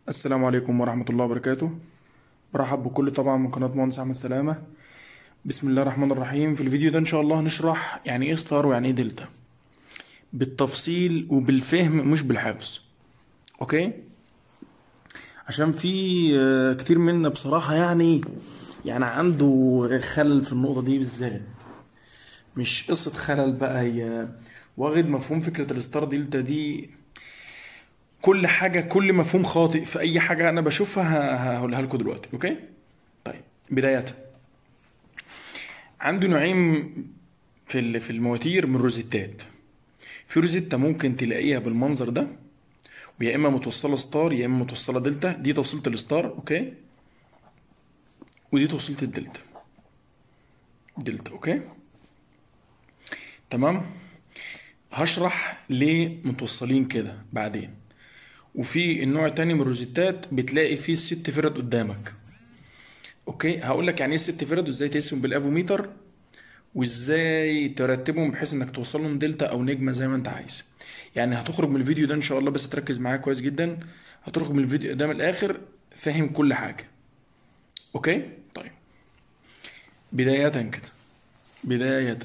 السلام عليكم ورحمة الله وبركاته برحب بكل طبعا من قناة مهندس أحمد سلامة بسم الله الرحمن الرحيم في الفيديو ده إن شاء الله هنشرح يعني إيه ستار ويعني إيه دلتا بالتفصيل وبالفهم مش بالحفظ أوكي عشان في آه، كتير منا بصراحة يعني يعني عنده خلل في النقطة دي بالذات مش قصة خلل بقى هي واخد مفهوم فكرة الستار دلتا دي كل حاجة كل مفهوم خاطئ في أي حاجة أنا بشوفها ه- هقولها لكم دلوقتي أوكي؟ طيب بداية عنده نوعين في ال- في المواتير من روزيتات في روزيتا ممكن تلاقيها بالمنظر ده ويا إما متوصلة ستار يا إما متوصلة دلتا دي توصيلة الستار أوكي؟ ودي توصيلة الدلتا دلتا أوكي؟ تمام؟ هشرح ليه متوصلين كده بعدين وفي النوع التاني من الروزيتات بتلاقي فيه الست فرد قدامك اوكي هقول لك يعني ايه الست فرد وازاي تقيسهم بالافوميتر وازاي ترتبهم بحيث انك توصل لهم دلتا او نجمه زي ما انت عايز يعني هتخرج من الفيديو ده ان شاء الله بس تركز معايا كويس جدا هتخرج من الفيديو ده من الاخر فاهم كل حاجه اوكي طيب بدايه كده بدايه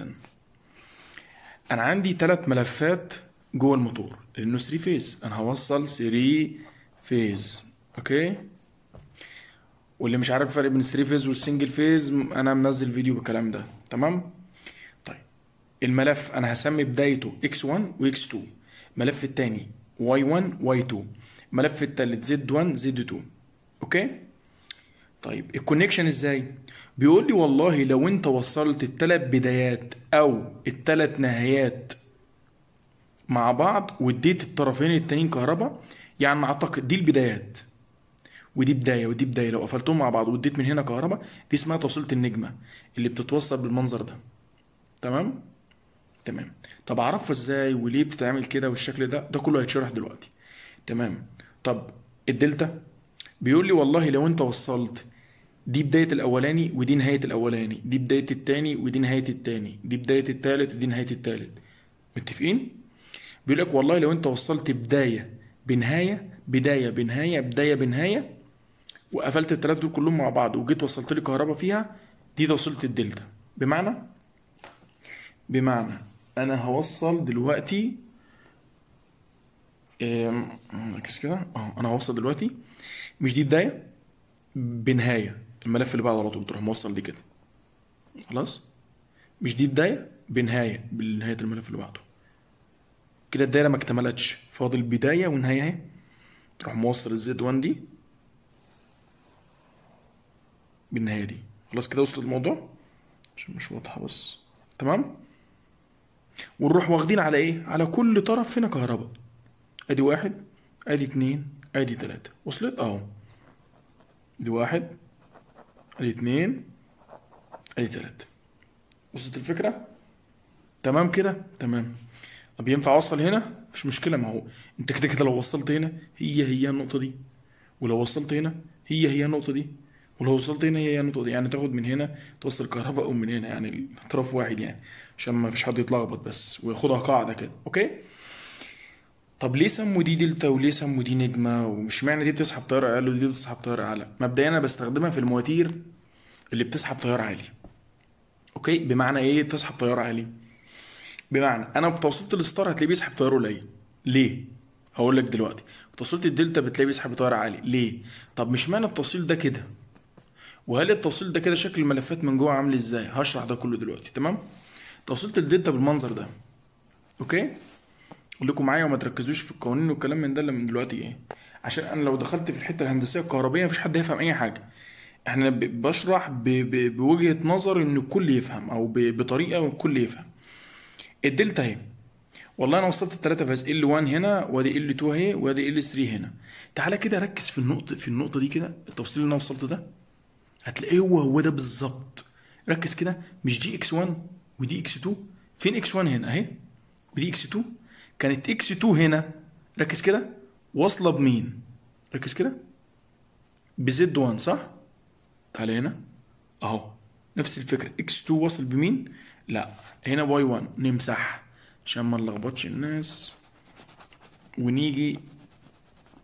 انا عندي ثلاث ملفات جوه الموتور لانه 3 فيز انا هوصل 3 فيز اوكي واللي مش عارف الفرق بين 3 فيز والسنجل فيز انا منزل فيديو بالكلام ده تمام طيب الملف انا هسمي بدايته x1 وx2 الملف التاني y1 y2 الملف التالت z1 z2 اوكي طيب الكونكشن ازاي بيقول لي والله لو انت وصلت الثلاث بدايات او الثلاث نهايات مع بعض واديت الطرفين التانيين كهرباء يعني اعتقد دي البدايات ودي بدايه ودي بدايه لو قفلتهم مع بعض واديت من هنا كهرباء دي اسمها توصيله النجمه اللي بتتوصل بالمنظر ده تمام تمام طب اعرفها ازاي وليه بتتعمل كده والشكل ده ده كله هيتشرح دلوقتي تمام طب الدلتا بيقول لي والله لو انت وصلت دي بداية الأولاني ودي نهاية الأولاني دي بداية التاني ودي نهاية التاني دي بداية التالت ودي نهاية التالت متفقين؟ بيقول لك والله لو انت وصلت بداية بنهاية بداية بنهاية بداية بنهاية وقفلت التلاتة دول كلهم مع بعض وجيت وصلت لي كهرباء فيها دي توصيلة الدلتا بمعنى بمعنى انا هوصل دلوقتي آم، ركز كده اه انا هوصل دلوقتي مش دي بداية بنهاية الملف اللي بعده على طول تروح موصل دي كده خلاص مش دي بداية بنهاية بنهاية الملف اللي بعده كده الدايرة ما اكتملتش فاضل بداية ونهاية اهي تروح موصل الزد 1 دي بالنهاية دي خلاص كده وصلت الموضوع عشان مش واضحة بس تمام ونروح واخدين على ايه على كل طرف هنا كهرباء ادي واحد ادي اتنين ادي تلاتة وصلت اهو ادي واحد ادي اتنين ادي تلاتة وصلت الفكرة تمام كده تمام طب ينفع اوصل هنا مفيش مشكلة ما هو انت كده كده لو وصلت هنا هي هي النقطة دي ولو وصلت هنا هي هي النقطة دي ولو وصلت هنا هي هي النقطة دي يعني تاخد من هنا توصل الكهرباء او من هنا يعني الاطراف واحد يعني عشان ما فيش حد يتلخبط بس وياخدها قاعدة كده اوكي طب ليه سموا دي دلتا وليه سموا دي نجمة ومش معنى دي بتسحب تيار اقل ودي بتسحب تيار اعلى مبدئيا انا بستخدمها في المواتير اللي بتسحب تيار عالي اوكي بمعنى ايه تسحب تيار عالي بمعنى انا في توصيله الستار هتلاقيه بيسحب تيار قليل ليه هقول لك دلوقتي في توصيله الدلتا بتلاقيه بيسحب تيار عالي ليه طب مش معنى التوصيل ده كده وهل التوصيل ده كده شكل الملفات من جوه عامل ازاي هشرح ده كله دلوقتي تمام توصيله الدلتا بالمنظر ده اوكي اقول لكم معايا وما تركزوش في القوانين والكلام من ده اللي من دلوقتي ايه عشان انا لو دخلت في الحته الهندسيه الكهربائيه مفيش حد هيفهم اي حاجه احنا ب- بشرح ب... ب... بوجهه نظر ان الكل يفهم او ب... بطريقه والكل يفهم الدلتا اهي والله انا وصلت الثلاثه فاز ال 1 هنا وادي ال 2 اهي وادي ال 3 هنا تعالى كده ركز في النقطه في النقطه دي كده التوصيل اللي انا وصلته ده هتلاقيه هو هو ده بالظبط ركز كده مش دي اكس 1 ودي اكس 2 فين اكس 1 هنا اهي ودي اكس 2 كانت اكس 2 هنا ركز كده واصله بمين ركز كده بزد 1 صح تعالى هنا اهو نفس الفكره اكس 2 واصل بمين لا هنا واي 1 نمسح عشان ما نلخبطش الناس ونيجي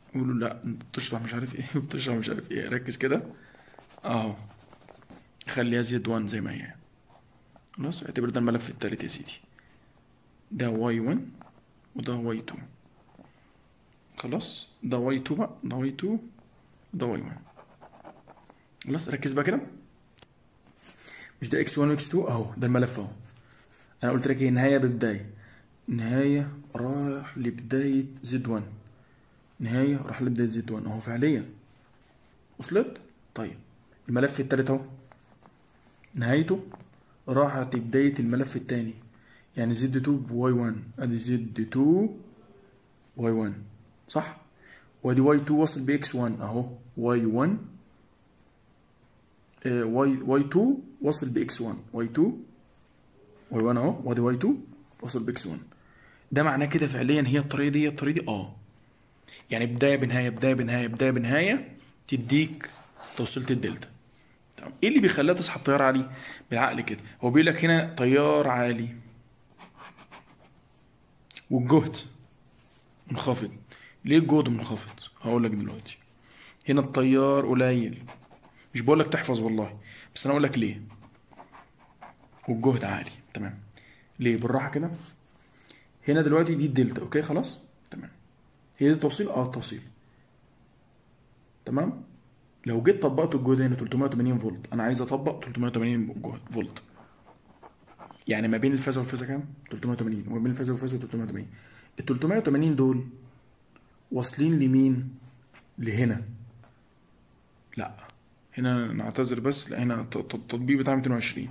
يقولوا لا انت بتشرح مش عارف ايه بتشرح مش عارف ايه ركز كده اهو خليها زد 1 زي ما هي خلاص اعتبر ده الملف التالت يا سيدي ده واي 1 وده واي 2 خلاص ده واي 2 بقى ده واي 2 ده واي 1 خلاص ركز بقى كده مش ده اكس 1 واكس 2 اهو ده الملف اهو انا قلت لك ايه نهايه ببدايه نهايه رايح لبدايه زد 1 نهايه راح لبدايه زد 1 اهو فعليا وصلت طيب الملف التالت اهو نهايته راحت لبدايه الملف التاني يعني زد 2 بواي 1 ادي زد 2 واي 1 صح وادي واي 2 وصل باكس 1 اهو واي 1 واي واي 2 وصل باكس 1 واي 2 واي 1 اهو وادي واي 2 وصل باكس 1 ده معناه كده فعليا هي الطريقه دي هي الطريقه دي اه يعني بدايه بنهايه بدايه بنهايه بدايه بنهايه تديك توصيله الدلتا تمام ايه اللي بيخليها تسحب تيار عالي بالعقل كده هو بيقول لك هنا تيار عالي والجهد منخفض ليه الجهد منخفض هقول لك دلوقتي هنا التيار قليل مش بقول لك تحفظ والله بس انا اقول لك ليه والجهد عالي تمام ليه بالراحه كده هنا دلوقتي دي الدلتا اوكي خلاص تمام هي دي التوصيل اه التوصيل تمام لو جيت طبقت الجهد هنا 380 فولت انا عايز اطبق 380 جهد فولت يعني ما بين الفازه والفازه كام 380 وما بين الفازه والفازه 380 ال 380 دول واصلين لمين لهنا لا هنا نعتذر بس لا هنا التطبيق بتاع 220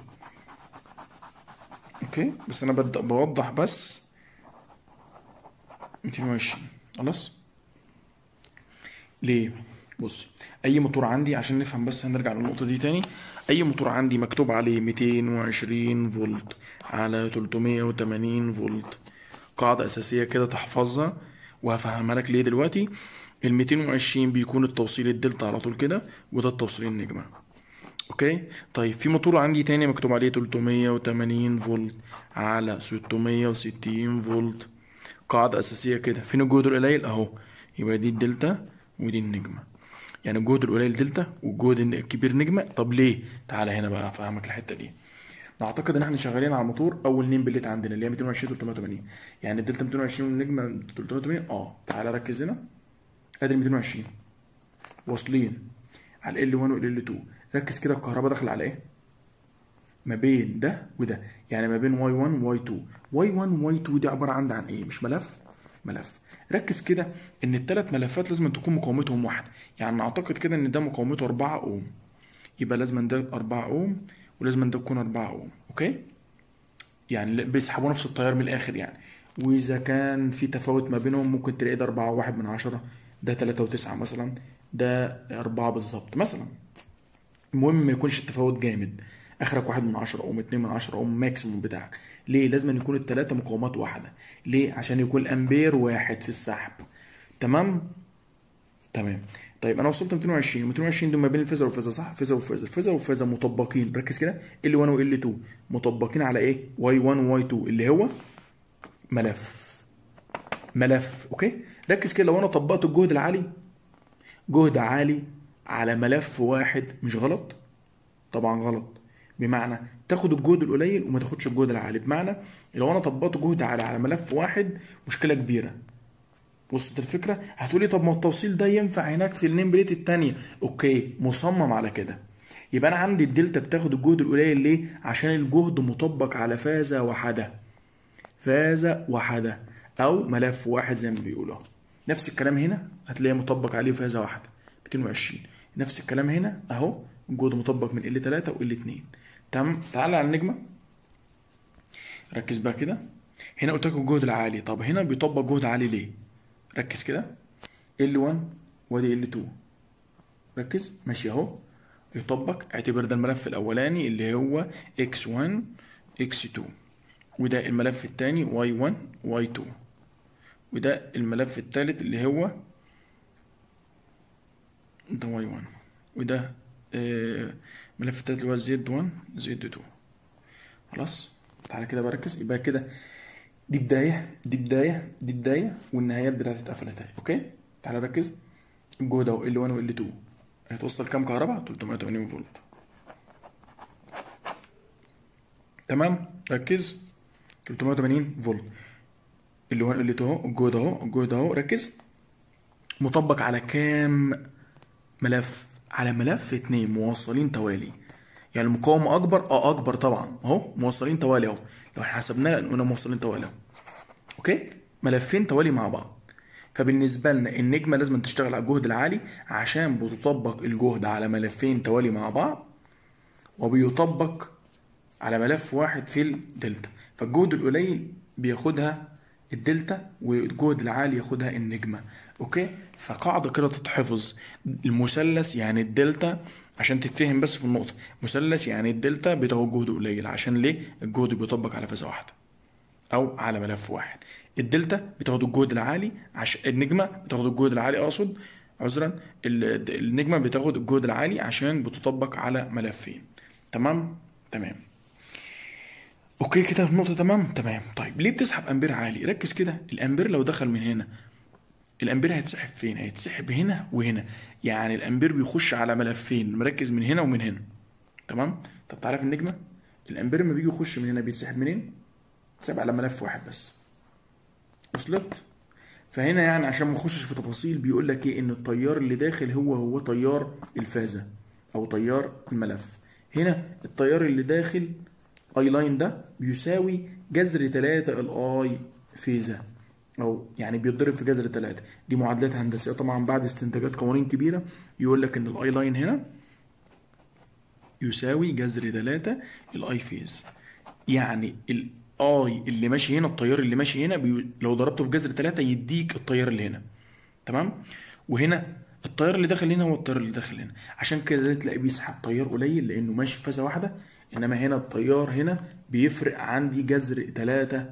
اوكي بس انا ببدا بوضح بس 220 خلاص ليه بص اي موتور عندي عشان نفهم بس هنرجع للنقطه دي تاني اي موتور عندي مكتوب عليه 220 فولت على 380 فولت قاعده اساسيه كده تحفظها وهفهمها لك ليه دلوقتي ال 220 بيكون التوصيل الدلتا على طول كده وده التوصيل النجمه اوكي طيب في موتور عندي تاني مكتوب عليه 380 فولت على 660 فولت قاعدة أساسية كده فين الجهد القليل أهو يبقى دي الدلتا ودي النجمة يعني الجهد القليل دلتا والجهد الكبير نجمة طب ليه؟ تعالى هنا بقى أفهمك الحتة دي نعتقد ان احنا شغالين على موتور اول نيم بليت عندنا اللي هي 220 380 يعني الدلتا 220 والنجمه 380 اه تعالى ركز هنا ادي 220 واصلين على ال 1 وال 2 ركز كده الكهرباء داخله على ايه؟ ما بين ده وده يعني ما بين واي 1 واي 2 واي 1 واي 2 دي عباره عن عن ايه مش ملف ملف ركز كده ان الثلاث ملفات لازم تكون مقاومتهم واحده يعني نعتقد كده ان ده مقاومته 4 اوم يبقى لازم ده 4 اوم ولازم ده يكون 4 اوم اوكي يعني بيسحبوا نفس التيار من الاخر يعني واذا كان في تفاوت ما بينهم ممكن تلاقي ده 4 واحد من عشرة ده 3 و9 مثلا ده 4 بالظبط مثلا المهم ما يكونش التفاوت جامد اخرك واحد من عشرة او اتنين من عشرة او ماكسيموم بتاعك ليه لازم يكون التلاتة مقاومات واحدة ليه عشان يكون الامبير واحد في السحب تمام تمام طيب انا وصلت 220 220 دول ما بين الفازه والفازه صح فازه والفازه الفازه والفازه مطبقين ركز كده ال 1 وال 2 مطبقين على ايه واي 1 وواي 2 اللي هو ملف ملف اوكي ركز كده لو انا طبقت الجهد العالي جهد عالي على ملف واحد مش غلط طبعا غلط بمعنى تاخد الجهد القليل وما تاخدش الجهد العالي بمعنى لو انا طبقت جهد عالي على ملف واحد مشكله كبيره وصلت الفكره هتقولي طب ما التوصيل ده ينفع هناك في النيم بليت التانية اوكي مصمم على كده يبقى انا عندي الدلتا بتاخد الجهد القليل ليه عشان الجهد مطبق على فازه واحده فازه واحده او ملف واحد زي ما بيقولوا نفس الكلام هنا هتلاقيه مطبق عليه فازه واحده 220 نفس الكلام هنا اهو الجهد مطبق من ال 3 وال 2 تمام تعالى على النجمه ركز بقى كده هنا قلت لكم الجهد العالي طب هنا بيطبق جهد عالي ليه ركز كده L1 وادي L2 ركز ماشي اهو يطبق اعتبر ده الملف الاولاني اللي هو X1 X2 وده الملف الثاني Y1 Y2 وده الملف الثالث اللي هو ده Y1 وده آه الملف الثالث اللي هو Z1 Z2 خلاص تعالى كده بركز يبقى كده دي بداية دي بداية دي بداية والنهايات بتاعتي اتقفلت اهي اوكي تعالى ركز الجهد اهو ال 1 وال 2 هتوصل كام كهرباء 380 فولت تمام ركز 380 فولت ال 1 ال 2 اهو الجهد اهو الجهد اهو ركز مطبق على كام ملف على ملف اتنين موصلين توالي يعني المقاومة أكبر اه أكبر طبعا أهو موصلين توالي أهو لو احنا حسبناها لقينا موصلين توالي أهو أوكي ملفين توالي مع بعض فبالنسبة لنا النجمة لازم تشتغل على الجهد العالي عشان بتطبق الجهد على ملفين توالي مع بعض وبيطبق على ملف واحد في الدلتا فالجهد القليل بياخدها الدلتا والجهد العالي ياخدها النجمة اوكي فقاعدة كده تتحفظ المثلث يعني الدلتا عشان تتفهم بس في النقطة مثلث يعني الدلتا بتاخد جهد قليل عشان ليه الجهد بيطبق على فازة واحدة او على ملف واحد الدلتا بتاخد الجهد العالي عشان النجمة بتاخد الجهد العالي اقصد عذرا ال- النجمة بتاخد الجهد العالي عشان بتطبق على ملفين تمام تمام اوكي كده النقطة تمام تمام طيب ليه بتسحب امبير عالي ركز كده الامبير لو دخل من هنا الامبير هيتسحب فين هيتسحب هنا وهنا يعني الامبير بيخش على ملفين مركز من هنا ومن هنا تمام طب تعالى في النجمة الامبير لما بيجي يخش من هنا بيتسحب منين بيتسحب على ملف واحد بس وصلت فهنا يعني عشان ما نخشش في تفاصيل بيقول لك ايه ان التيار اللي داخل هو هو تيار الفازة او تيار الملف هنا التيار اللي داخل اي لاين ده بيساوي جذر 3 الاي فيزا او يعني بيتضرب في جذر 3 دي معادلات هندسيه طبعا بعد استنتاجات قوانين كبيره يقول لك ان الاي لاين هنا يساوي جذر 3 الاي فيز يعني الاي اللي ماشي هنا التيار اللي ماشي هنا بي... لو ضربته في جذر 3 يديك التيار اللي هنا تمام وهنا التيار اللي داخل هنا هو التيار اللي داخل هنا عشان كده تلاقيه بيسحب تيار قليل لانه ماشي في فازه واحده انما هنا التيار هنا بيفرق عندي جذر 3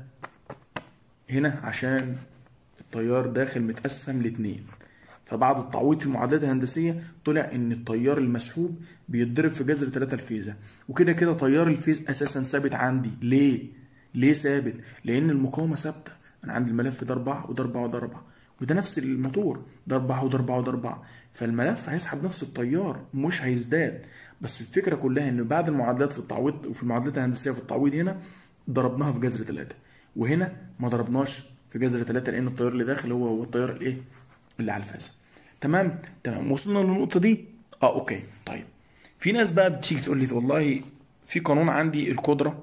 هنا عشان التيار داخل متقسم لاتنين فبعد التعويض في المعادلات الهندسيه طلع ان التيار المسحوب بيتضرب في جذر 3 الفيزا وكده كده تيار الفيز اساسا ثابت عندي ليه ليه ثابت لان المقاومه ثابته انا عندي الملف ده 4 وده 4 وده 4 وده نفس الموتور ده 4 وده 4 وده 4 فالملف هيسحب نفس التيار مش هيزداد بس الفكره كلها ان بعد المعادلات في التعويض وفي المعادلات الهندسيه في التعويض هنا ضربناها في جذر 3 وهنا ما ضربناش في جذر 3 لان التيار اللي داخل هو هو التيار الايه اللي على الفازه تمام تمام وصلنا للنقطه دي اه اوكي طيب في ناس بقى بتيجي تقول لي والله في قانون عندي القدره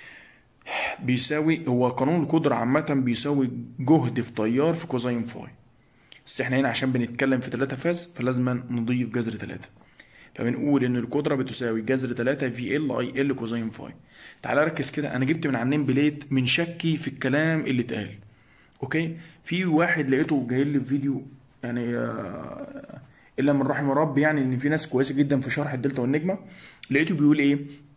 بيساوي هو قانون القدره عامه بيساوي جهد في تيار في كوزين فاي بس احنا هنا عشان بنتكلم في 3 فاز فلازم نضيف جذر 3 فبنقول ان القدره بتساوي جذر 3 في ال اي ال كوزين فاي تعالى ركز كده انا جبت من على النيم بليت من شكي في الكلام اللي اتقال اوكي في واحد لقيته جاي لي في فيديو يعني آه، الا من رحم رب يعني ان في ناس كويسه جدا في شرح الدلتا والنجمه لقيته بيقول ايه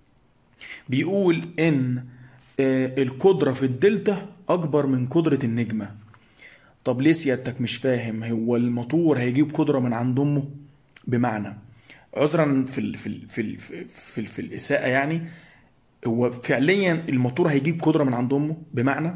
بيقول ان آه، القدره في الدلتا اكبر من قدره النجمه طب ليه سيادتك مش فاهم هو الموتور هيجيب قدره من عند امه بمعنى عذرا في ال في ال في ال في, ال في الاساءه يعني هو فعليا الموتور هيجيب قدره من عند امه بمعنى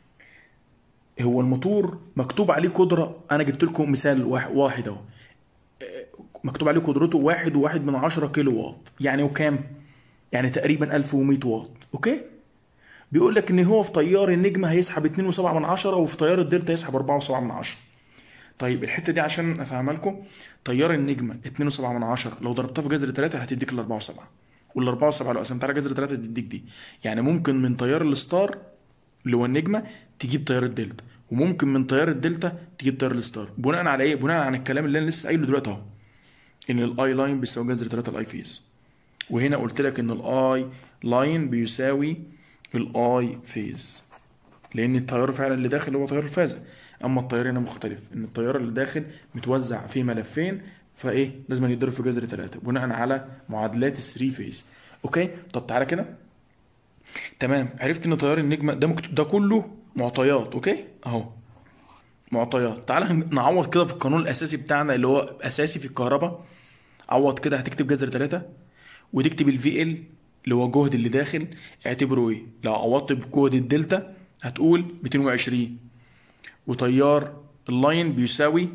هو الموتور مكتوب عليه قدره انا جبت لكم مثال واحد, واحد اهو مكتوب عليه قدرته واحد وواحد من عشرة كيلو واط يعني وكام يعني تقريبا 1100 واط اوكي بيقول لك ان هو في تيار النجمه هيسحب 2.7 من عشرة وفي تيار الدلتا يسحب 4.7 من عشرة طيب الحته دي عشان افهمها لكم تيار النجمه 2.7 من عشرة لو ضربتها في جذر 3 هتديك ال 4.7 وال 4.7 لو قسمتها على جذر 3 تديك دي يعني ممكن من تيار الستار اللي هو النجمه تجيب تيار الدلتا وممكن من تيار الدلتا تجيب تيار الستار بناء على ايه بناء على الكلام اللي انا لسه قايله دلوقتي اهو ان الاي لاين بيساوي جذر 3 الاي فيز وهنا قلت لك ان الاي لاين بيساوي الاي فيز لان التيار فعلا اللي داخل هو تيار الفازه اما التيار هنا مختلف ان التيار اللي داخل متوزع في ملفين فايه لازم يتضرب في جذر 3 بناء على معادلات الثري فيز اوكي طب تعالى كده تمام عرفت ان تيار النجمه ده مكتوب ده كله معطيات اوكي اهو معطيات تعالى نعوض كده في القانون الاساسي بتاعنا اللي هو اساسي في الكهرباء عوض كده هتكتب جذر 3 وتكتب الفي ال اللي هو الجهد اللي داخل اعتبره ايه لو عوضت بجهد الدلتا هتقول 220 وتيار اللاين بيساوي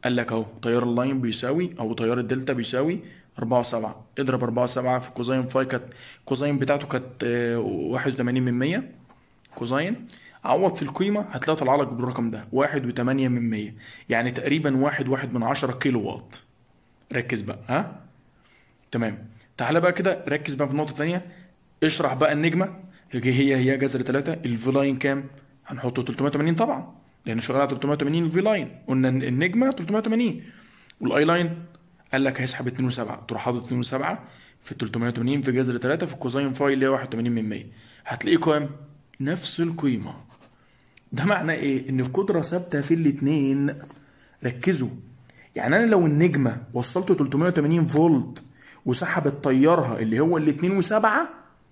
قال لك اهو تيار اللاين بيساوي او تيار الدلتا بيساوي 4 7 اضرب 4 7 في كوزين فاي كانت كوزين بتاعته كانت آه، 81 من 100 كوزين عوض في القيمة هتلاقي طلع لك بالرقم ده واحد وتمانية من مية يعني تقريبا واحد واحد من عشرة كيلو واط ركز بقى ها تمام تعالى بقى كده ركز بقى في نقطة تانية اشرح بقى النجمة هي هي هي جذر ثلاثة الفي لاين كام؟ هنحطه 380 طبعا لأنه شغال على 380 الفي لاين قلنا إن النجمة 380 والاي لاين قال لك هيسحب 2 و7 تروح حاطط 2 و7 في 380 في جذر 3 في الكوزين فاي اللي هي 81 من 100 هتلاقيه كام؟ نفس القيمة ده معناه ايه؟ ان القدرة ثابتة في الاتنين ركزوا يعني انا لو النجمة وصلته 380 فولت وسحبت طيارها اللي هو الاتنين وسبعة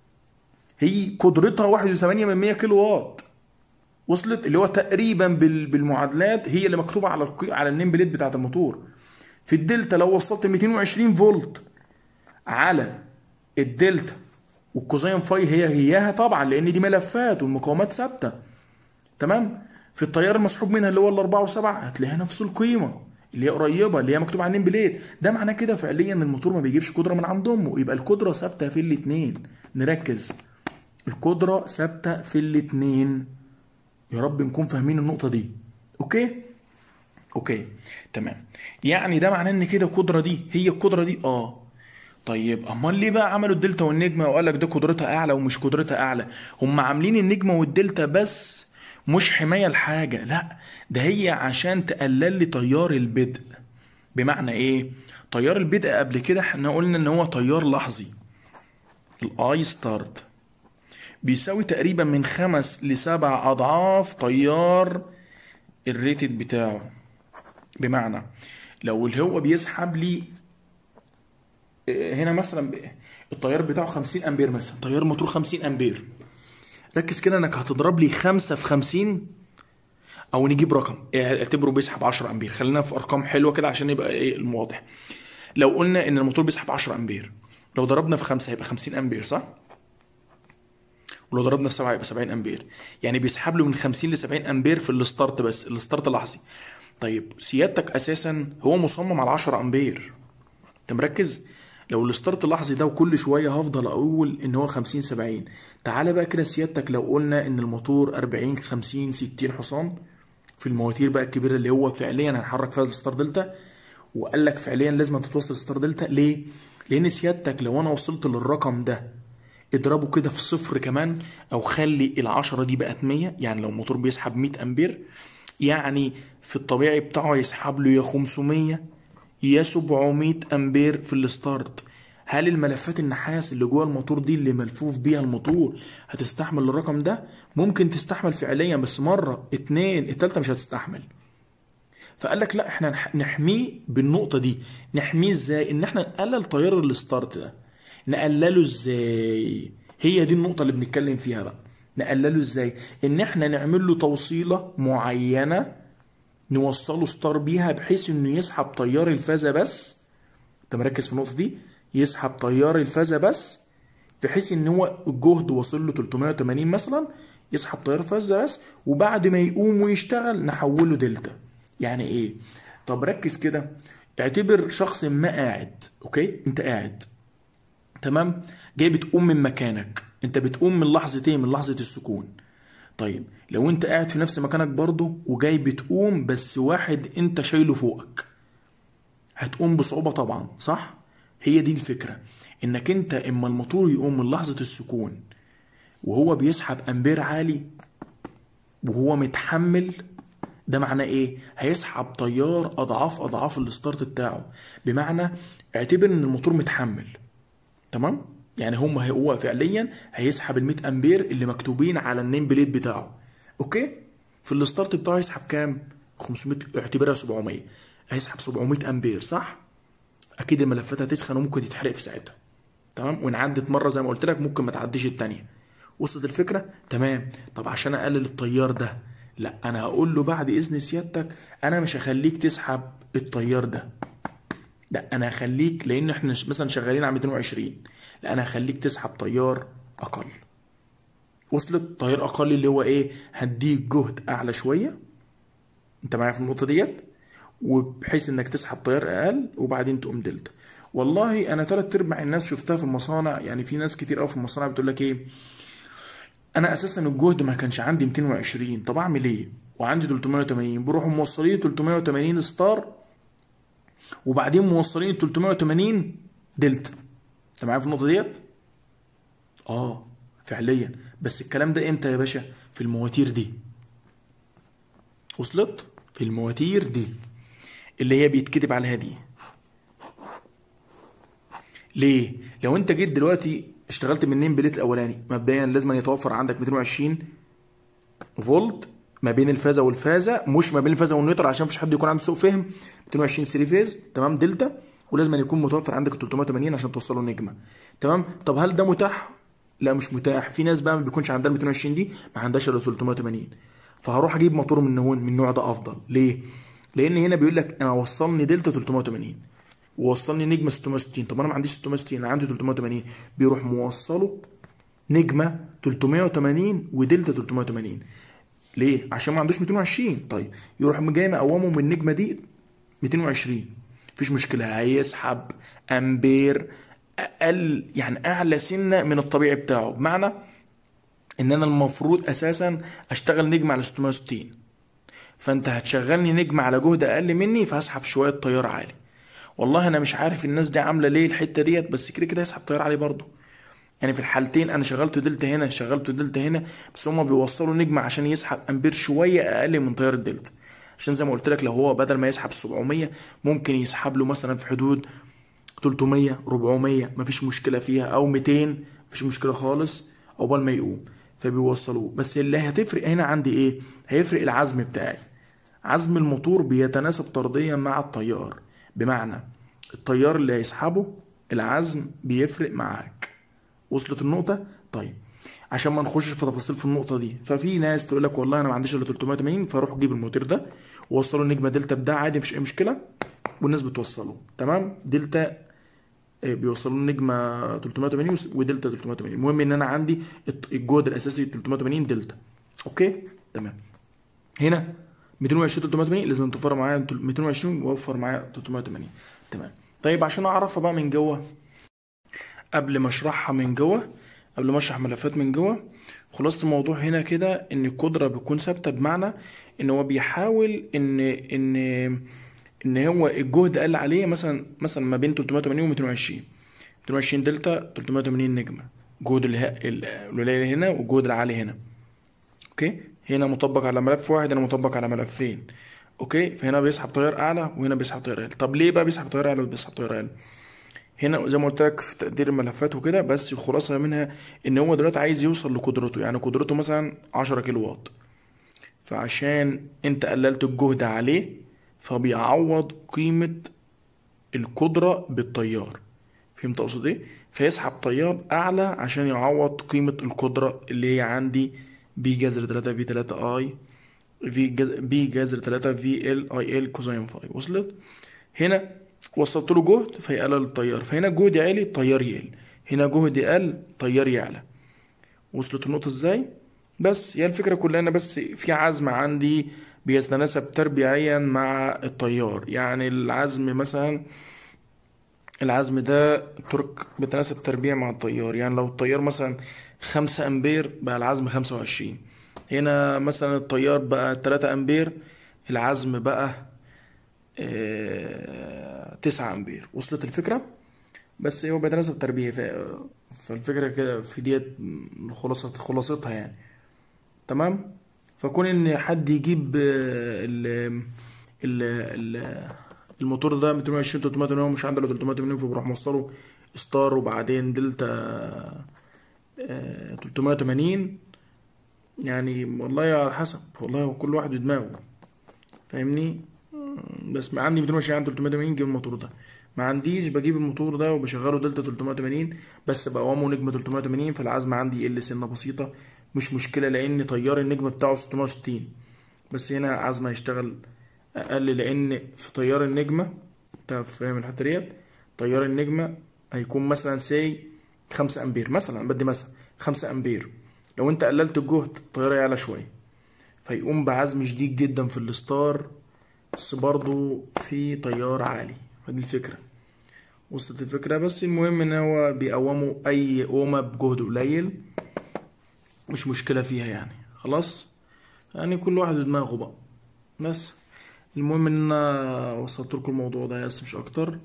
هي قدرتها واحد وثمانية من مية كيلو واط وصلت اللي هو تقريبا بال- بالمعادلات هي اللي مكتوبة على القي... على النيم بليت بتاعت الموتور في الدلتا لو وصلت 220 فولت على الدلتا والكوزين فاي هي هياها طبعا لان دي ملفات والمقاومات ثابته تمام في التيار المسحوب منها اللي هو الأربعة وسبعة هتلاقيها نفس القيمة اللي هي قريبة اللي هي مكتوب على النيم بليت ده معناه كده فعليا ان الموتور ما بيجيبش قدرة من عند امه يبقى القدرة ثابتة في الاتنين نركز القدرة ثابتة في الاتنين يا رب نكون فاهمين النقطة دي اوكي اوكي تمام يعني ده معناه ان كده القدرة دي هي القدرة دي اه طيب امال ليه بقى عملوا الدلتا والنجمه وقال لك ده قدرتها اعلى ومش قدرتها اعلى هم عاملين النجمه والدلتا بس مش حمايه لحاجه لا ده هي عشان تقلل لي تيار البدء بمعنى ايه تيار البدء قبل كده احنا قلنا ان هو تيار لحظي الاي ستارت بيساوي تقريبا من خمس لسبع اضعاف تيار الريتد بتاعه بمعنى لو اللي هو بيسحب لي هنا مثلا ب- التيار بتاعه 50 امبير مثلا تيار موتور 50 امبير ركز كده انك هتضرب لي 5 في 50 او نجيب رقم إيه، اعتبره بيسحب 10 امبير خلينا في ارقام حلوه كده عشان يبقى ايه الواضح لو قلنا ان الموتور بيسحب 10 امبير لو ضربنا في 5 هيبقى 50 امبير صح ولو ضربنا في 7 هيبقى 70 امبير يعني بيسحب له من 50 ل 70 امبير في الستارت بس الستارت لحظي طيب سيادتك اساسا هو مصمم على 10 امبير انت مركز لو الستارت اللحظي ده وكل شويه هفضل اقول ان هو 50 70 تعالى بقى كده سيادتك لو قلنا ان الموتور 40 50 60 حصان في المواتير بقى الكبيره اللي هو فعليا هنحرك فيها الستار دلتا وقال لك فعليا لازم تتوصل ستار دلتا ليه؟ لان سيادتك لو انا وصلت للرقم ده اضربه كده في صفر كمان او خلي العشرة دي بقت 100 يعني لو الموتور بيسحب 100 امبير يعني في الطبيعي بتاعه يسحب له يا 500 يا 700 امبير في الستارت هل الملفات النحاس اللي جوه الموتور دي اللي ملفوف بيها الموتور هتستحمل الرقم ده ممكن تستحمل فعليا بس مره اتنين التالتة مش هتستحمل فقال لك لا احنا نح- نحميه بالنقطه دي نحميه ازاي ان احنا نقلل تيار الستارت ده نقلله ازاي هي دي النقطه اللي بنتكلم فيها بقى نقلله ازاي ان احنا نعمل له توصيله معينه نوصله ستار بيها بحيث انه يسحب تيار الفازه بس انت مركز في النقطه دي يسحب تيار الفازه بس بحيث ان هو الجهد واصل له 380 مثلا يسحب تيار الفازه بس وبعد ما يقوم ويشتغل نحوله دلتا يعني ايه طب ركز كده اعتبر شخص ما قاعد اوكي انت قاعد تمام جاي بتقوم من مكانك انت بتقوم من لحظة ايه من لحظة السكون طيب لو انت قاعد في نفس مكانك برضه وجاي بتقوم بس واحد انت شايله فوقك هتقوم بصعوبة طبعا صح هي دي الفكرة انك انت اما الموتور يقوم من لحظة السكون وهو بيسحب امبير عالي وهو متحمل ده معناه ايه هيسحب تيار اضعاف اضعاف الستارت بتاعه بمعنى اعتبر ان الموتور متحمل تمام يعني هم هو فعليا هيسحب ال 100 امبير اللي مكتوبين على النيم بليت بتاعه اوكي في الستارت بتاعه هيسحب كام 500 اعتبرها 700 هيسحب 700 امبير صح اكيد الملفات هتسخن وممكن تتحرق في ساعتها تمام وان عدت مره زي ما قلت لك ممكن ما تعديش التانية وصلت الفكره تمام طب عشان اقلل التيار ده لا انا هقول له بعد اذن سيادتك انا مش هخليك تسحب التيار ده لا انا هخليك لان احنا مثلا شغالين على 220 لا انا هخليك تسحب تيار اقل وصلت تيار اقل اللي هو ايه هديك جهد اعلى شويه انت معايا في النقطه ديت وبحيث انك تسحب تيار اقل وبعدين تقوم دلتا والله انا تلات ارباع الناس شفتها في المصانع يعني في ناس كتير قوي في المصانع بتقول لك ايه انا اساسا الجهد ما كانش عندي 220 طب اعمل ايه وعندي 380 بروحوا موصلين 380 ستار وبعدين موصلين 380 دلتا انت معايا في النقطه ديت اه فعليا بس الكلام ده امتى يا باشا في المواتير دي وصلت في المواتير دي اللي هي بيتكتب عليها دي ليه لو انت جيت دلوقتي اشتغلت من النيم بليت الاولاني مبدئيا لازم أن يتوفر عندك 220 فولت ما بين الفازه والفازه مش ما بين الفازه والنيوترال عشان مفيش حد يكون عنده سوء فهم 220 سري فيز تمام دلتا ولازم أن يكون متوفر عندك 380 عشان توصله نجمه تمام طب هل ده متاح لا مش متاح في ناس بقى ما بيكونش عندها 220 دي ما عندهاش الا 380 فهروح اجيب موتور من هون من النوع ده افضل ليه لان هنا بيقول لك انا وصلني دلتا 380 ووصلني نجمه 660 طب انا ما عنديش 660 انا عندي 380 بيروح موصله نجمه 380 ودلتا 380 ليه عشان ما عندوش 220 طيب يروح جاي مقومه من النجمه دي 220 مفيش مشكله هيسحب امبير اقل يعني اعلى سنه من الطبيعي بتاعه بمعنى ان انا المفروض اساسا اشتغل نجم على 660 فانت هتشغلني نجم على جهد اقل مني فهسحب شويه تيار عالي والله انا مش عارف الناس دي عامله ليه الحته ديت بس كده كده هيسحب تيار عالي برضه يعني في الحالتين انا شغلته دلتا هنا شغلته دلتا هنا بس هما بيوصلوا نجم عشان يسحب امبير شويه اقل من تيار الدلتا عشان زي ما قلت لك لو هو بدل ما يسحب 700 ممكن يسحب له مثلا في حدود 300 400 مفيش مشكله فيها او 200 مفيش مشكله خالص عقبال ما يقوم فبيوصلوه بس اللي هتفرق هنا عندي ايه هيفرق العزم بتاعي عزم الموتور بيتناسب طرديا مع التيار بمعنى التيار اللي هيسحبه العزم بيفرق معاك وصلت النقطة طيب عشان ما نخشش في تفاصيل في النقطة دي ففي ناس تقول لك والله انا ما عنديش الا 380 فاروح اجيب الموتور ده ووصله النجمة دلتا بده عادي مفيش اي مشكلة والناس بتوصله تمام دلتا بيوصلوا نجمة 380 ودلتا 380 المهم ان انا عندي الجهد الاساسي 380 دلتا اوكي تمام هنا 220 380 لازم توفر معايا 220 واوفر معايا 380 تمام طيب عشان اعرفها بقى من جوه قبل ما اشرحها من جوه قبل ما اشرح ملفات من جوه خلاصه الموضوع هنا كده ان القدره بتكون ثابته بمعنى ان هو بيحاول ان ان ان هو الجهد قل عليه مثلا مثلا ما بين 380 و 220 220 دلتا 380 نجمه جهد القليل هنا والجهد العالي هنا اوكي هنا مطبق على ملف واحد هنا مطبق على ملفين اوكي فهنا بيسحب تيار اعلى وهنا بيسحب تيار اقل طب ليه بقى بيسحب تيار اعلى وبيسحب تيار اقل هنا زي ما قلت لك في تقدير الملفات وكده بس الخلاصه منها ان هو دلوقتي عايز يوصل لقدرته يعني قدرته مثلا 10 كيلو واط فعشان انت قللت الجهد عليه فبيعوض قيمه القدره بالتيار فهمت اقصد ايه فيسحب تيار اعلى عشان يعوض قيمه القدره اللي هي عندي بي جذر 3 في 3 اي في بي جذر 3 في ال اي ال كوزين فاي وصلت هنا وصلت له جهد فيقلل التيار فهنا جهد عالي التيار يقل هنا جهد قل التيار يعلى وصلت النقطة ازاي بس هي الفكرة كلها انا بس في عزم عندي بيتناسب تربيعيا مع التيار يعني العزم مثلا العزم ده ترك بيتناسب تربيع مع التيار يعني لو التيار مثلا خمسة امبير بقى العزم خمسة وعشرين هنا مثلا التيار بقى تلاتة امبير العزم بقى تسعة امبير وصلت الفكرة بس هو بيتناسب تربيع فالفكرة كده في ديت خلاصة خلاصتها يعني تمام فكون ان حد يجيب ال ال ال الموتور ده 220 380 مش عنده الا 380 فبروح موصله ستار وبعدين دلتا 380 يعني والله على حسب والله كل واحد ودماغه فاهمني بس ما عندي 220 عندي 380 جيب الموتور ده ما عنديش بجيب الموتور ده وبشغله دلتا 380 بس بقومه نجمة 380 فالعزم عندي يقل سنة بسيطة مش مشكلة لأن تيار النجمة بتاعه 660 بس هنا عزم هيشتغل أقل لأن في تيار النجمة أنت فاهم الحتة ديت تيار النجمة هيكون مثلا سي 5 أمبير مثلا بدي مثلا 5 أمبير لو أنت قللت الجهد التيار يعلى شوية فيقوم بعزم شديد جدا في الستار بس برضو في تيار عالي فدي الفكرة وصلت الفكرة بس المهم ان هو بيقوموا اي قومة بجهد قليل مش مشكلة فيها يعني خلاص يعني كل واحد ودماغه بقى بس المهم ان انا وصلت لكم الموضوع ده بس مش اكتر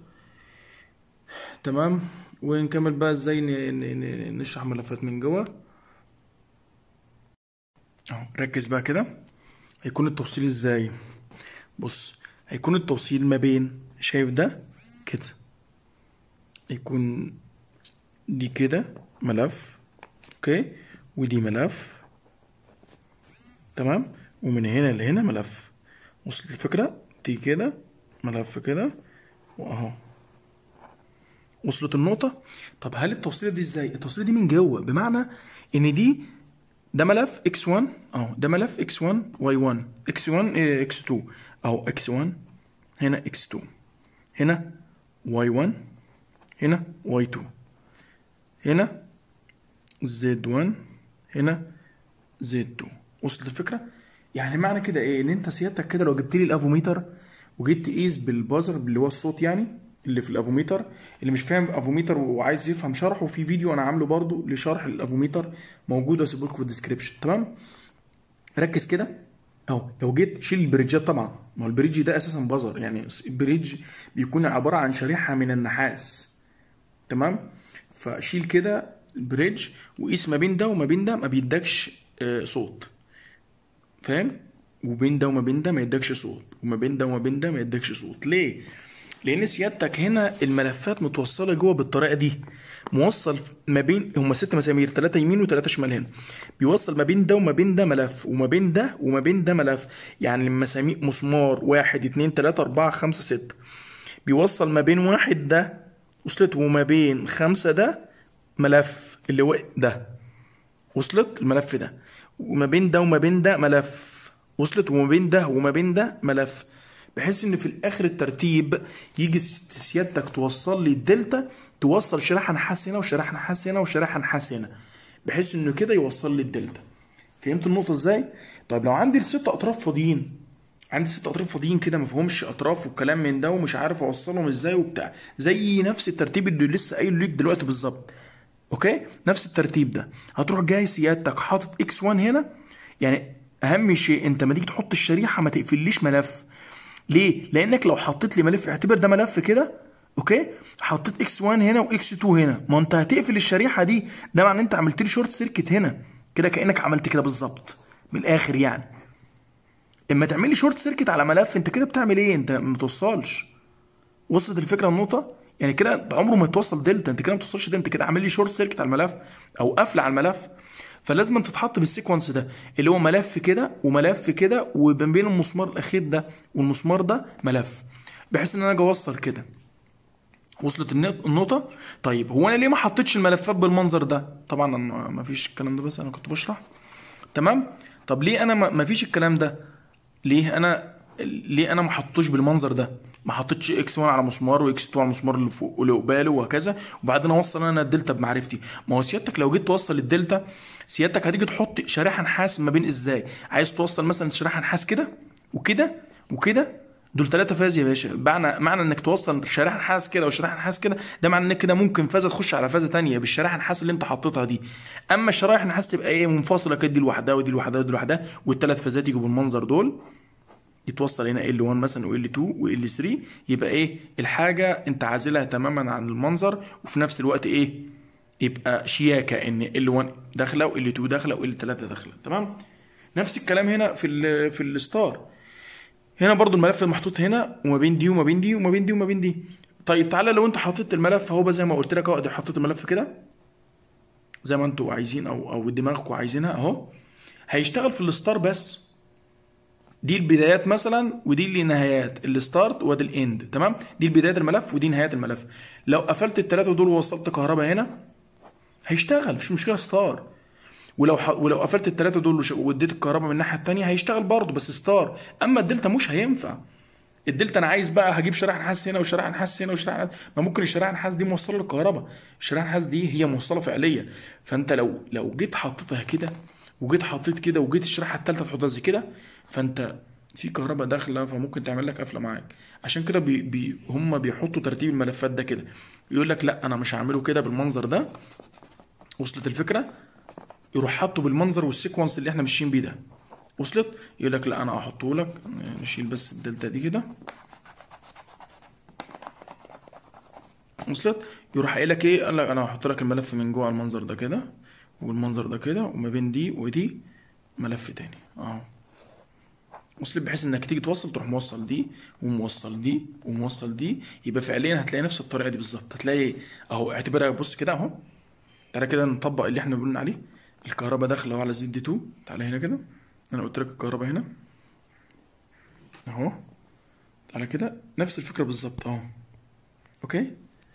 تمام ونكمل بقى ازاي ن- ن- ن- نشرح ملفات من جوه اهو ركز بقى كده هيكون التوصيل ازاي بص هيكون التوصيل ما بين شايف ده كده هيكون دي كده ملف اوكي ودي ملف تمام ومن هنا لهنا ملف وصلت الفكرة دي كده ملف كده واهو وصلت النقطة طب هل التوصيلة دي ازاي التوصيلة دي من جوه بمعنى ان دي ده ملف x1 اهو ده ملف x1 y1 x1 إيه، x2 اهو x1 هنا x2 هنا y1 هنا y2 هنا z1 هنا z2 وصلت الفكرة يعني معنى كده ايه ان انت سيادتك كده لو جبت لي الافوميتر وجيت تقيس بالبازر اللي هو الصوت يعني اللي في الافوميتر اللي مش فاهم افوميتر وعايز يفهم شرحه في فيديو انا عامله برضو لشرح الافوميتر موجود هسيبه لكم في الديسكربشن تمام ركز كده اهو لو جيت شيل البريدجات طبعا ما هو البريدج ده اساسا بازر يعني البريدج بيكون عباره عن شريحه من النحاس تمام فشيل كده البريدج وقيس ما بين ده وما بين ده ما بيدكش آه، صوت فاهم وبين ده وما بين ده ما يدكش صوت وما بين ده وما بين ده ما يدكش صوت ليه لان سيادتك هنا الملفات متوصله جوه بالطريقه دي موصل ما بين هما ست مسامير ثلاثه يمين وثلاثه شمال هنا بيوصل ما بين ده وما بين ده ملف وما بين ده وما بين ده ملف يعني المسامير مسمار واحد اتنين تلاته اربعه خمسه سته بيوصل ما بين واحد ده وصلت وما بين خمسه ده ملف اللي هو ده وصلت الملف ده وما بين ده وما بين ده ملف وصلت وما بين ده وما بين ده ملف بحيث ان في الاخر الترتيب يجي س- سيادتك توصل لي الدلتا توصل شريحه نحاس هنا وشريحه نحاس هنا وشريحه نحاس هنا بحيث انه كده يوصل لي الدلتا فهمت النقطه ازاي طيب لو عندي الست اطراف فاضيين عندي ست اطراف فاضيين كده ما فيهمش اطراف والكلام من ده ومش عارف اوصلهم ازاي وبتاع زي نفس الترتيب اللي لسه قايله ليك دلوقتي بالظبط اوكي نفس الترتيب ده هتروح جاي سيادتك حاطط اكس 1 هنا يعني اهم شيء انت ما تيجي تحط الشريحه ما تقفليش ملف ليه لانك لو حطيت لي ملف اعتبر ده ملف كده اوكي حطيت اكس 1 هنا واكس 2 هنا ما انت هتقفل الشريحه دي ده معناه ان انت عملت لي شورت سيركت هنا كده كانك عملت كده بالظبط من الاخر يعني اما تعمل لي شورت سيركت على ملف انت كده بتعمل ايه انت ما توصلش وصلت الفكره النقطه يعني كده ده عمره ما يتوصل دلتا انت كده ما توصلش دلتا انت كده عامل لي شورت سيركت على الملف او قفل على الملف فلازم انت تتحط بالسيكونس ده اللي هو ملف كده وملف كده وما بين المسمار الاخير ده والمسمار ده ملف بحيث ان انا اجي اوصل كده وصلت النق- النقطة؟ طيب هو انا ليه ما حطيتش الملفات بالمنظر ده؟ طبعا انا ما فيش الكلام ده بس انا كنت بشرح تمام؟ طب ليه انا ما ما فيش الكلام ده؟ ليه انا ليه انا ما حطيتوش بالمنظر ده؟ ما حطيتش اكس 1 على مسمار واكس 2 على المسمار اللي فوق واللي قباله وهكذا وبعدين اوصل انا الدلتا بمعرفتي ما هو سيادتك لو جيت توصل الدلتا سيادتك هتيجي تحط شريحه نحاس ما بين ازاي عايز توصل مثلا شريحه نحاس كده وكده وكده دول ثلاثة فاز يا باشا معنى معنى انك توصل شريحة نحاس كده وشريحة نحاس كده ده معنى انك كده ممكن فازة تخش على فازة تانية بالشريحة النحاس اللي انت حطيتها دي اما الشرايح النحاس تبقى ايه منفصلة كده دي لوحدها ودي لوحدها ودي لوحدها والثلاث فازات يجوا بالمنظر دول يتوصل هنا L1 مثلا و L2 و L3 يبقى ايه الحاجة انت عازلها تماما عن المنظر وفي نفس الوقت ايه يبقى شياكة ان L1 داخلة و L2 داخلة و L3 داخلة تمام نفس الكلام هنا في ال في الستار هنا برضو الملف محطوط هنا وما بين دي وما بين دي وما بين دي وما بين دي طيب تعالى لو انت حطيت الملف اهو بقى زي ما قلت لك اهو ادي حطيت الملف كده زي ما انتوا عايزين او او دماغكم عايزينها اهو هيشتغل في الستار بس دي البدايات مثلا ودي اللي نهايات الستارت وادي الاند تمام دي بدايات الملف ودي نهايات الملف لو قفلت الثلاثه دول ووصلت كهرباء هنا هيشتغل مفيش مشكله ستار ولو ح... ولو قفلت الثلاثه دول وش- واديت الكهرباء من الناحيه الثانيه هيشتغل برضه بس ستار اما الدلتا مش هينفع الدلتا انا عايز بقى هجيب شريحه نحاس هنا وشريحه نحاس هنا وشريحه نحاس ما ممكن الشريحه النحاس دي موصله للكهرباء الشريحه النحاس دي هي موصله فعليا فانت لو لو جيت حطيتها كده وجيت حطيت كده وجيت الشريحه الثالثه تحطها زي كده فانت في كهرباء داخله فممكن تعمل لك قفله معاك عشان كده بي بي هم بيحطوا ترتيب الملفات ده كده يقول لك لا انا مش هعمله كده بالمنظر ده وصلت الفكره يروح حاطه بالمنظر والسيكونس اللي احنا ماشيين بيه ده وصلت يقول لك لا انا هحطه لك نشيل بس الدلتا دي كده وصلت يروح قايل لك ايه قال لك انا هحط لك الملف من جوه على المنظر ده كده والمنظر ده كده وما بين دي ودي ملف تاني اهو وصلت بحيث انك تيجي توصل تروح موصل دي وموصل دي وموصل دي يبقى فعليا هتلاقي نفس الطريقه دي بالظبط هتلاقي اهو اعتبرها بص كده اهو تعالى كده نطبق اللي احنا قلنا عليه الكهرباء داخله اهو على زد دي 2 تعالى هنا كده انا قلت لك الكهرباء هنا اهو تعالى كده نفس الفكره بالظبط اهو اوكي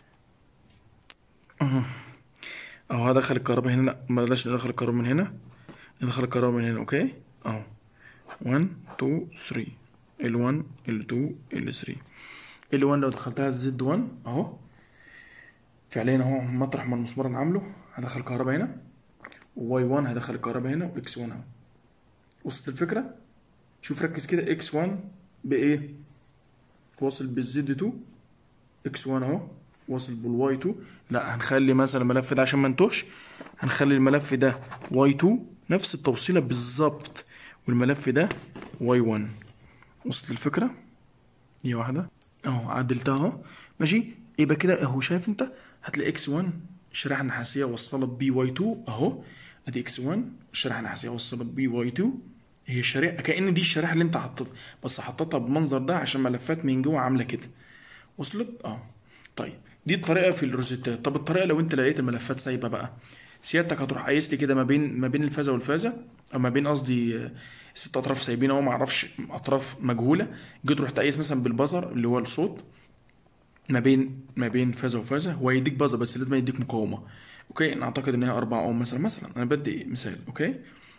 اهو اهو هدخل الكهرباء هنا لا بلاش ندخل الكهرباء من هنا ندخل الكهرباء من هنا اوكي اهو 1 2 3 ال 1 ال 2 ال 3 ال 1 لو دخلتها زد 1 اهو فعليا اهو مطرح ما المسمار انا عامله هدخل الكهرباء هنا وواي 1 هدخل الكهرباء هنا واكس 1 اهو وصلت الفكره شوف ركز كده اكس 1 بايه واصل بالزد 2 اكس 1 اهو واصل بالواي 2 لا هنخلي مثلا الملف ده عشان ما نتوهش هنخلي الملف ده واي 2 نفس التوصيله بالظبط والملف ده واي 1 وصلت الفكره دي واحده اهو عدلتها اهو ماشي يبقى كده اهو شايف انت هتلاقي اكس 1 شريحه نحاسيه وصلت بي واي 2 اهو ادي اكس 1 الشريحه النحاسيه وصلت بي واي 2 هي الشريحه كأن دي الشريحه اللي انت حطيتها بس حطيتها بالمنظر ده عشان ملفات من جوه عامله كده وصلت اه طيب دي الطريقه في الروزيتات طب الطريقه لو انت لقيت الملفات سايبه بقى سيادتك هتروح قايس لي كده ما بين ما بين الفازه والفازه او ما بين قصدي آه، ست اطراف سايبين اهو ما اعرفش اطراف مجهوله جيت رحت قايس مثلا بالبزر اللي هو الصوت ما بين ما بين فازه وفازه هو يديك بازر بس لازم يديك مقاومه اوكي انا اعتقد ان هي 4 اوم مثلا مثلا انا بدي مثال اوكي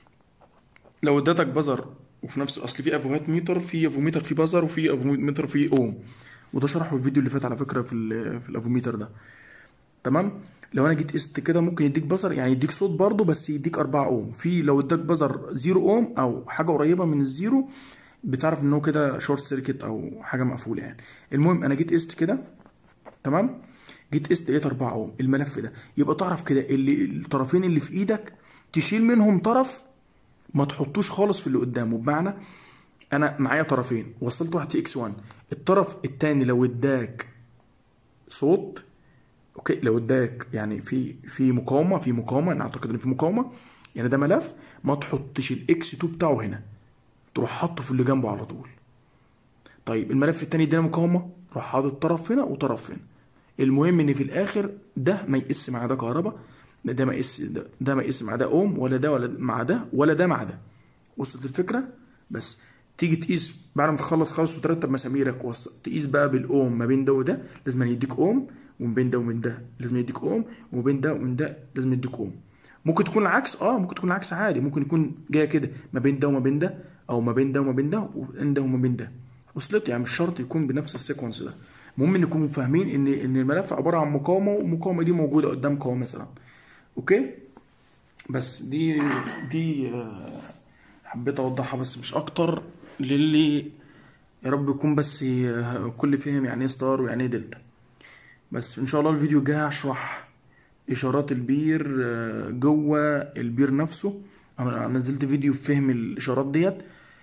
لو اديتك بزر وفي نفس اصل في افوهات ميتر في افوميتر في بزر وفي افوميتر في اوم وده شرحه في الفيديو اللي فات على فكره في ال- في الافوميتر ده تمام لو انا جيت قست كده ممكن يديك بزر يعني يديك صوت برضه بس يديك 4 اوم في لو اداك بزر 0 اوم او حاجه قريبه من الزيرو بتعرف ان هو كده شورت سيركت او حاجه مقفوله يعني المهم انا جيت قست كده تمام جيت قست لقيت 4 اوم الملف ده يبقى تعرف كده اللي الطرفين اللي في ايدك تشيل منهم طرف ما تحطوش خالص في اللي قدامه بمعنى انا معايا طرفين وصلت واحد في اكس 1 الطرف التاني لو اداك صوت اوكي لو اداك يعني في في مقاومه في مقاومه انا اعتقد ان في مقاومه يعني ده ملف ما تحطش الاكس 2 بتاعه هنا تروح حاطه في اللي جنبه على طول طيب الملف التاني ادانا مقاومه روح حاطط طرف هنا وطرف هنا المهم ان في الاخر ده ما يقس مع ده كهرباء ده ما يقس ده, ده ما يقس مع ده اوم ولا ده ولا مع ده ولا ده مع ده وصلت الفكره بس تيجي تقيس بعد ما تخلص خالص وترتب مساميرك وص... تقيس بقى بالاوم ما بين ده وده لازم يديك اوم وما بين ده ومن ده لازم يديك اوم وما بين ده ومن ده لازم يديك اوم ممكن تكون العكس اه ممكن تكون العكس عادي ممكن يكون جايه كده ما بين ده وما بين ده او ما بين ده وما بين ده وبين ده وما بين ده وصلت يعني مش شرط يكون بنفس السيكونس ده المهم نكون فاهمين ان ان الملف عباره عن مقاومه والمقاومه دي موجوده قدامك اهو مثلا اوكي بس دي دي آه، حبيت اوضحها بس مش اكتر للي يا رب يكون بس آه، الكل فهم يعني ايه ستار ويعني ايه دلتا بس ان شاء الله الفيديو الجاي هشرح اشارات البير آه، جوه البير نفسه انا نزلت فيديو في فهم الاشارات ديت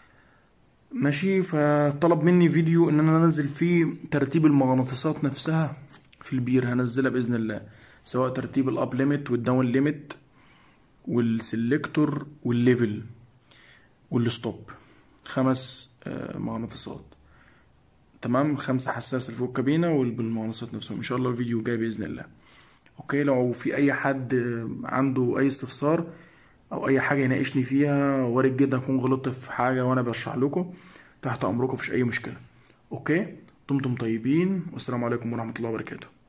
ماشي فطلب مني فيديو ان انا انزل فيه ترتيب المغناطيسات نفسها في البير هنزلها باذن الله سواء ترتيب الاب ليميت والداون ليميت والسلكتور والليفل والستوب خمس آه، مغناطيسات تمام خمسة حساسة فوق الكابينة والمغناطيسات نفسهم ان شاء الله الفيديو جاي باذن الله اوكي لو في اي حد آه، عنده اي استفسار او اي حاجه يناقشني فيها وارد جدا اكون غلطت في حاجه وانا بشرح لكم تحت امركم مفيش اي مشكله اوكي دمتم طيبين والسلام عليكم ورحمه الله وبركاته